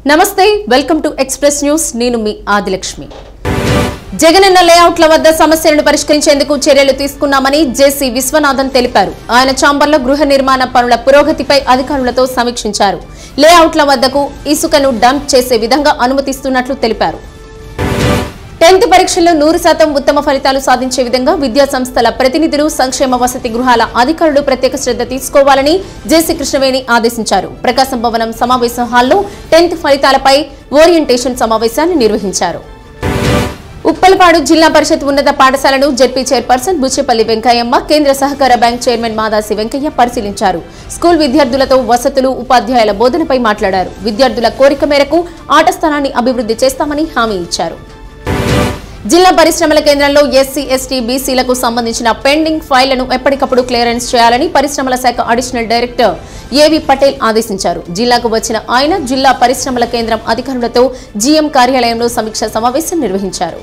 నమస్తే welcome to express news నేను మీ ఆదిలక్ష్మి జగనన్న లేఅవుట్ల వద్ద సమస్యలను పరిష్కరించేందుకు చర్యలు తీసుకున్నామని జేసీ విశ్వనాథన్ తెలిపారు ఆయన చాంబర్లో గృహ నిర్మాణ పనుల పురోగతిపై అధికారులతో సమీక్షించారు లేఅవుట్ల వద్దకు ఇసుకను డంప్ చేసే విధంగా అనుమతిస్తున్నట్లు తెలిపారు టెన్త్ పరీక్షల్లో నూరు శాతం ఉత్తమ ఫలితాలు సాధించే విధంగా విద్యా సంస్థల ప్రతినిధులు సంక్షేమ వసతి గృహాల అధికారులు ప్రత్యేక శ్రద్ధ తీసుకోవాలని జేసీ కృష్ణవేణి ఆదేశించారు ప్రకాశం భవనం సమావేశ హాల్లో టెన్త్ ఫలితాలపై ఓరియంటేషన్ సమావేశాన్ని నిర్వహించారు ఉప్పలపాడు జిల్లా పరిషత్ ఉన్నత పాఠశాలను జడ్పీ చైర్పర్సన్ బుచ్చేపల్లి వెంకయ్యమ్మ కేంద్ర సహకార బ్యాంక్ చైర్మన్ మాదాసి వెంకయ్య పరిశీలించారు స్కూల్ విద్యార్థులతో వసతులు ఉపాధ్యాయుల బోధనపై మాట్లాడారు విద్యార్థుల కోరిక మేరకు ఆట స్థలాన్ని అభివృద్ధి చేస్తామని హామీ ఇచ్చారు జిల్లా పరిశ్రమల కేంద్రంలో ఎస్సీ ఎస్టీ బీసీలకు సంబంధించిన పెండింగ్ ఫైళ్లను ఎప్పటికప్పుడు క్లియరెన్స్ చేయాలని పరిశ్రమల శాఖ అడిషనల్ డైరెక్టర్ ఏవి పటేల్ ఆదేశించారు జిల్లాకు వచ్చిన ఆయన జిల్లా పరిశ్రమల కేంద్రం అధికారులతో జీఎం కార్యాలయంలో సమీక్ష సమావేశం నిర్వహించారు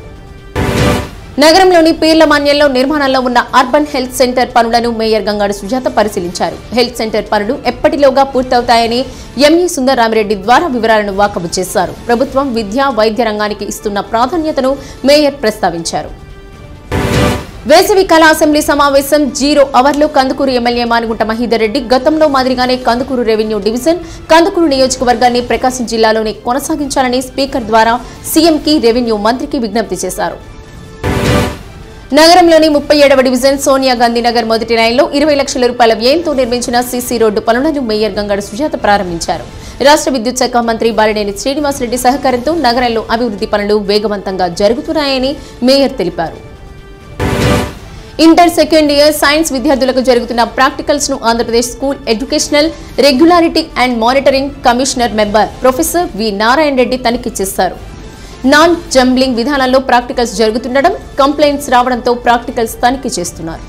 నగరంలోని పీర్ల మాన్యంలో నిర్మాణంలో ఉన్న అర్బన్ హెల్త్ సెంటర్ పనులను మేయర్ గంగాడు సుజాత పరిశీలించారు హెల్త్ సెంటర్ పనులు ఎప్పటిలోగా పూర్తవుతాయని ఎంఈ సుందరరామిరెడ్డి ద్వారా వివరాలను వాకబు చేశారు ప్రభుత్వం విద్యా వైద్య రంగానికి ఇస్తున్న ప్రాధాన్యతను మేయర్ ప్రస్తావించారు వేసవి కళా అసెంబ్లీ సమావేశం జీరో అవర్లో కందుకూరు ఎమ్మెల్యే మానుగుంట మహీదర్ రెడ్డి గతంలో మాదిరిగానే కందుకూరు రెవెన్యూ డివిజన్ కందుకూరు నియోజకవర్గాన్ని ప్రకాశం జిల్లాలోనే కొనసాగించాలని స్పీకర్ ద్వారా సీఎంకి రెవెన్యూ మంత్రికి విజ్ఞప్తి చేశారు నగరంలోని ముప్పై ఏడవ డివిజన్ సోనియా గాంధీ నగర్ మొదటి లైన్లో ఇరవై లక్షల రూపాయల వ్యయంతో నిర్మించిన సీసీ రోడ్డు పనులను మేయర్ గంగాడ సుజాత ప్రారంభించారు రాష్ట్ర విద్యుత్ శాఖ మంత్రి బాలినేని శ్రీనివాసరెడ్డి సహకారంతో నగరంలో అభివృద్ధి పనులు వేగవంతంగా జరుగుతున్నాయని మేయర్ తెలిపారు ఇంటర్ సెకండ్ ఇయర్ సైన్స్ విద్యార్థులకు జరుగుతున్న ప్రాక్టికల్స్ ను Andhra Pradesh school educational regularity and monitoring commissioner member professor V Narayana Reddy తనిఖీ చేశారు నాన్ జంబ్లింగ్ విధానంలో ప్రాక్టికల్స్ జరుగుతుండడం కంప్లైంట్స్ రావడంతో ప్రాక్టికల్స్ తనిఖీ చేస్తున్నారు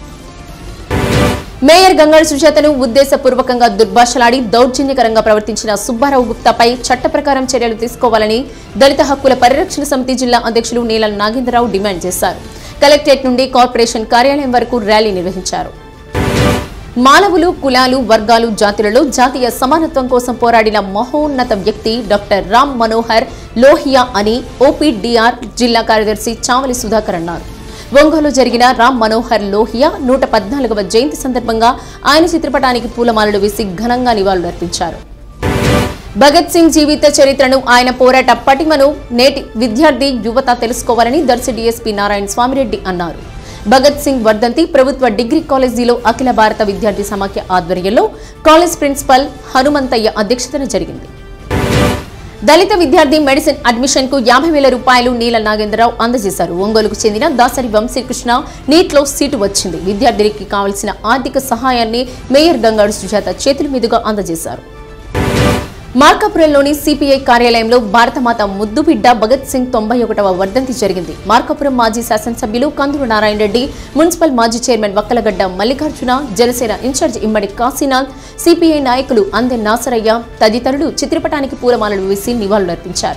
మేయర్ గంగాడు సుజాతను ఉద్దేశపూర్వకంగా దుర్భాషలాడి దౌర్జన్యకరంగా ప్రవర్తించిన సుబ్బారావు గుప్తాపై చట్ట ప్రకారం చర్యలు తీసుకోవాలని దళిత హక్కుల పరిరక్షణ సమితి జిల్లా అధ్యక్షులు నీలం నాగేంద్రరావు డిమాండ్ చేశారు కలెక్టరేట్ నుండి కార్పొరేషన్ కార్యాలయం వరకు ర్యాలీ నిర్వహించారు మానవులు కులాలు వర్గాలు జాతులలో జాతీయ సమానత్వం కోసం పోరాడిన మహోన్నత వ్యక్తి డాక్టర్ రామ్ మనోహర్ లోహియా అని ఓపీడీఆర్ జిల్లా కార్యదర్శి చావలి సుధాకర్ అన్నారు ఒంగోలు జరిగిన రామ్ మనోహర్ లోహియా నూట పద్నాలుగవ జయంతి సందర్భంగా ఆయన చిత్రపటానికి పూలమాలలు వేసి ఘనంగా నివాళులర్పించారు భగత్ సింగ్ జీవిత చరిత్రను ఆయన పోరాట పటిమను నేటి విద్యార్థి యువత తెలుసుకోవాలని దర్శి డీఎస్పీ నారాయణ స్వామిరెడ్డి అన్నారు భగత్ సింగ్ వర్ధంతి ప్రభుత్వ డిగ్రీ కాలేజీలో అఖిల భారత విద్యార్థి సమాఖ్య ఆధ్వర్యంలో కాలేజ్ ప్రిన్సిపల్ హనుమంతయ్య అధ్యక్షతన జరిగింది దళిత విద్యార్థి మెడిసిన్ అడ్మిషన్ కు యాభై వేల రూపాయలు నీల నాగేంద్రరావు అందజేశారు ఒంగోలుకు చెందిన దాసరి వంశీకృష్ణ నీట్లో సీటు వచ్చింది విద్యార్థినికి కావలసిన ఆర్థిక సహాయాన్ని మేయర్ గంగాడు సుజాత చేతుల మీదుగా అందజేశారు మార్కాపురంలోని సిపిఐ కార్యాలయంలో భారతమాత ముద్దుబిడ్డ భగత్ సింగ్ తొంభై ఒకటవ వర్ధంతి జరిగింది మార్కాపురం మాజీ శాసనసభ్యులు కందులు నారాయణ రెడ్డి మున్సిపల్ మాజీ chairman Vakkalagadda Mallikarjuna Janasena in charge Immadi Kashinath CPI నాయకులు అందె నాసరయ్య తదితరులు చిత్రపటానికి పూలమాలలు వేసి నివాళులర్పించారు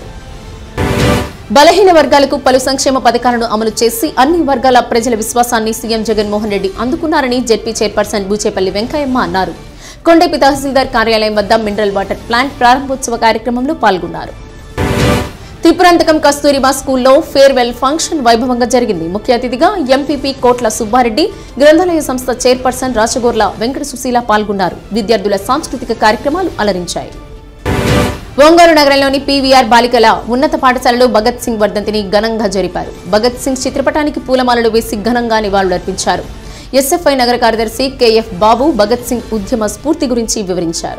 బలహీన వర్గాలకు పలు సంక్షేమ పథకాలను అమలు చేసి అన్ని వర్గాల ప్రజల విశ్వాసాన్ని సీఎం జగన్మోహన్ రెడ్డి అందుకున్నారని జెడ్పీ చైర్పర్సన్ బూచేపల్లి వెంకయ్యమ్మ అన్నారు కొండపి తహసీల్దార్ కార్యాలయం వద్ద మినరల్ వాటర్ ప్లాంట్ ప్రారంభోత్సవ కార్యక్రమంలో పాల్గొన్నారు త్రిపురాంతకం కస్తూరిబా స్కూల్లో ఫేర్వెల్ ఫంక్షన్ వైభవంగా జరిగింది ముఖ్య అతిథిగా ఎంపీపీ కోట్ల సుబ్బారెడ్డి గ్రంథాలయ సంస్థ చైర్పర్సన్ రాచగోర్ల వెంకట సుశీల పాల్గొన్నారు విద్యార్థుల సాంస్కృతిక కార్యక్రమాలు అలరించాయి ఒంగోలు నగరంలోని పీవీఆర్ బాలికల ఉన్నత పాఠశాలలో భగత్ సింగ్ వర్ధంతిని ఘనంగా జరిపారు భగత్ సింగ్ చిత్రపటానికి పూలమాలలు వేసి ఘనంగా నివాళులర్పించారు ఎస్ఎఫ్ఐ నగర కార్యదర్శి కేఎఫ్ బాబు భగత్ సింగ్ ఉద్యమ స్ఫూర్తి గురించి వివరించారు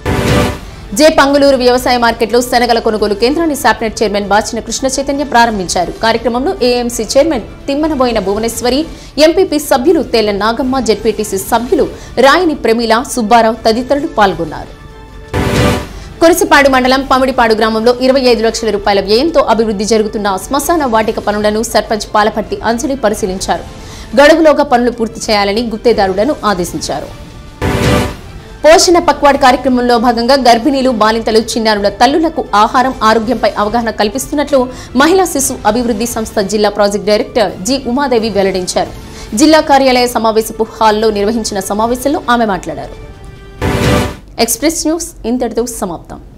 జే పంగులూరు వ్యవసాయ మార్కెట్లో శనగల కొనుగోలు కేంద్రాన్ని సాప్నెట్ చైర్మన్ బాచిన కృష్ణ చైతన్య ప్రారంభించారు కార్యక్రమంలో AMC chairman Thimmanaboina Bhuvaneswari MPP సభ్యులు తేల నాగమ్మ జెడ్పీటీసీ సభ్యులు రాయిని ప్రమీల సుబ్బారావు తదితరులు పాల్గొన్నారు కొరిసిపాడు మండలం పమిడిపాడు గ్రామంలో ఇరవై ఐదు లక్షల రూపాయల వ్యయంతో అభివృద్ధి జరుగుతున్న శ్మశాన వాటిక పనులను సర్పంచ్ పాలపర్తి అంజలి పరిశీలించారు గడువులోగా పనులు పూర్తి చేయాలని గుత్తేదారులను ఆదేశించారు పోషణ పక్వాడ్ కార్యక్రమంలో భాగంగా గర్భిణీలు బాలింతలు చిన్నారుల తల్లులకు ఆహారం ఆరోగ్యంపై అవగాహన కల్పిస్తున్నట్లు మహిళా శిశు అభివృద్ధి సంస్థ జిల్లా ప్రాజెక్ట్ డైరెక్టర్ జి ఉమాదేవి వెల్లడించారు జిల్లా కార్యాలయ సమావేశపు హాల్లో నిర్వహించిన సమావేశంలో ఆమె మాట్లాడారు ఎక్స్ప్రెస్ న్యూస్ ఇంతటితో సమాప్తం